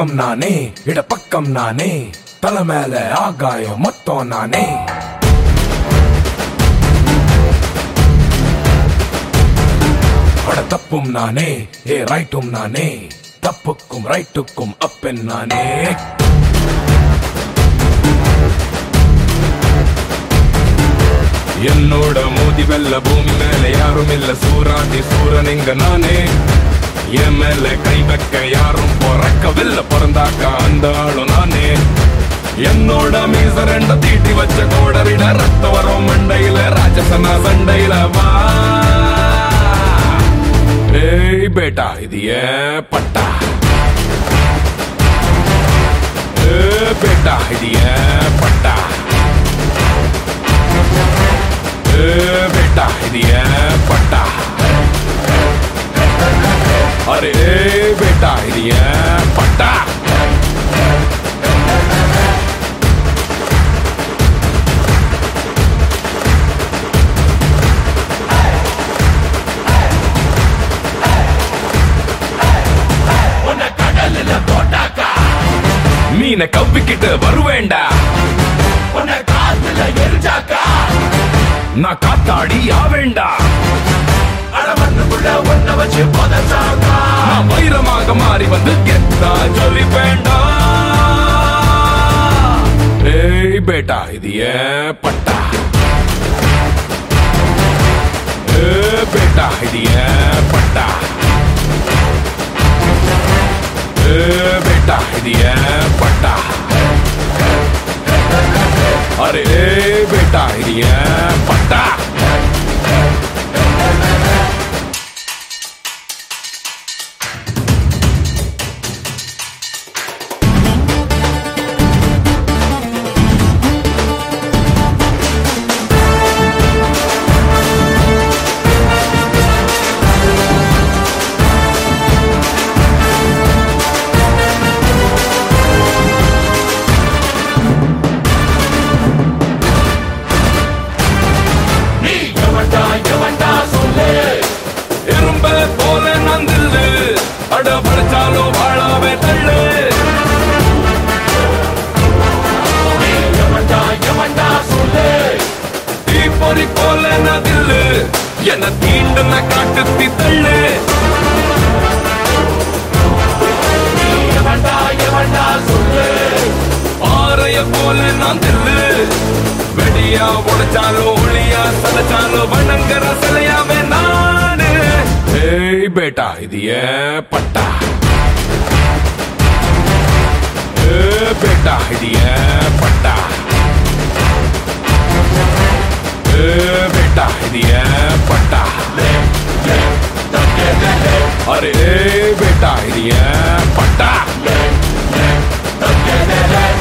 பக்கம் நானே இட பக்கம் நானே தலை மேல ஆகாயம் மொத்தம் நானே அட தப்பும் நானே ஏ ரைட்டும் நானே தப்புக்கும் ரைட்டுக்கும் அப்பன் நானே என்னோட மோதி வெல்ல பூமி மேல யாரும் இல்ல சூராண்டி சூரன் இங்க நானே என் மேல கை வைக்க யாரும் பிறக்கவில்லை பிறந்தாக்கா அந்த ஆளும் நானே என்னோட மீச ரெண்ட தீட்டி வச்ச கோடரிட ரத்த வரும் மண்டையில ராஜசனா சண்டையில வா ஏய் பேட்டா இது ஏன் பட்டா ஏ பேட்டா இது ஏன் பட்டா ஏ பேட்டா இது ஏன் பட்டா அரே பேட்டா இது ஏன் பட்டா மீனை கவ்விக்கிட்டு வருவேண்டா உன்னை காத்துல எரிஞ்சாக்கா நான் காத்தாடி ஆவேண்டா அடமண்ணுக்குள்ள ஒன்ன வச்சு புதைச்சாக்கா நான் வைரமாக மாறி வந்து கெத்தா சொல்லி வேண்டா ஏய் பேட்டா இது ஏன் பட்டா ஏ பேட்டா இது ஏன் பட்டா ஏ பேட்டா இது ஏன் பட்டா அரே பேட்டா இது ஏன் பட்டா நீ எவன்டா எவன்டா சொல்லு எறும்ப போல நான் தில்லு அட படைச்சாலும் வாழாவே தள்ளு நீ எவன்டா எவன்டா சொல்லு தீப்பொறி போல நான் தில்லு என்ன தீண்டுன காட்டு தள்ளு நீ எவன்டா எவன்டா சொல்லு பாறைய போல நான் தில்லு வெடியா உடைச்சாலும் ஒளியா சலைச்சாலும் வணங்குற சிலையாவே நானு ஏய் பேட்டா இது ஏன் பட்டா ஏ பேட்டா இது ஏன் பட்டா ஏ பேட்டா இது ஏன் பட்டா அரே பேட்டா இது ஏன் பட்டா தக்கே